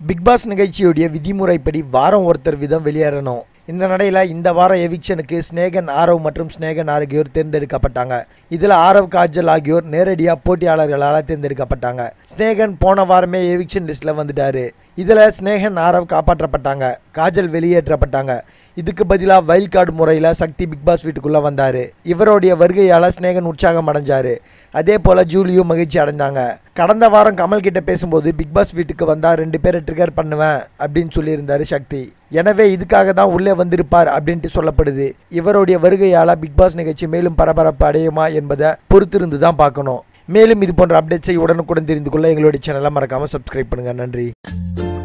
big pass நிகழ்ச்சியுடைய விதிமுறைப்படி வாரம் ஒருத்தர் விதம் வெளியேறணும் இந்த நடையில் இந்த வாரம் எவிக்ஷனுக்கு ஸ்னேகன் ஆரவ் மற்றும் ஸ்னேகன் ஆகியோர் தேர்ந்தெடுக்கப்பட்டாங்க இதில் ஆரவ் காஜல் ஆகியோர் நேரடியாக போட்டியாளர்களால் தேர்ந்தெடுக்கப்பட்டாங்க ஸ்னேகன் போன வாரமே எவிக்ஷன் லிஸ்ட்டில் வந்துட்டாரு இதில் ஸ்னேகன் ஆரவ் காப்பாற்றப்பட்டாங்க காஜல் வெளியேற்றப்பட்டாங்க இதுக்கு பதிலாக வைல்ட் கார்டு முறையில் சக்தி பிக் பாஸ் வீட்டுக்குள்ளே வந்தார் இவருடைய வருகையால் ஸ்னேகன் உற்சாகம் அடைஞ்சார் அதே போல் ஜூலியும் மகிழ்ச்சி அடைந்தாங்க கடந்த வாரம் கமல் கிட்ட பேசும்போது பிக் பாஸ் வீட்டுக்கு வந்தால் ரெண்டு பேரை ட்ரிகர் பண்ணுவேன் அப்படின்னு சொல்லியிருந்தாரு சக்தி எனவே இதுக்காக தான் உள்ளே வந்திருப்பார் அப்படின்ட்டு சொல்லப்படுது இவருடைய வருகையால் பிக் பாஸ் நிகழ்ச்சி மேலும் பரபரப்பு அடையுமா என்பதை பொறுத்திருந்து தான் பார்க்கணும் மேலும் இது போன்ற அப்டேட்ஸை உடனுக்குடன் தெரிந்து கொள்ள எங்களுடைய சேனலை மறக்காமல் சப்ஸ்கிரைப் பண்ணுங்கள் நன்றி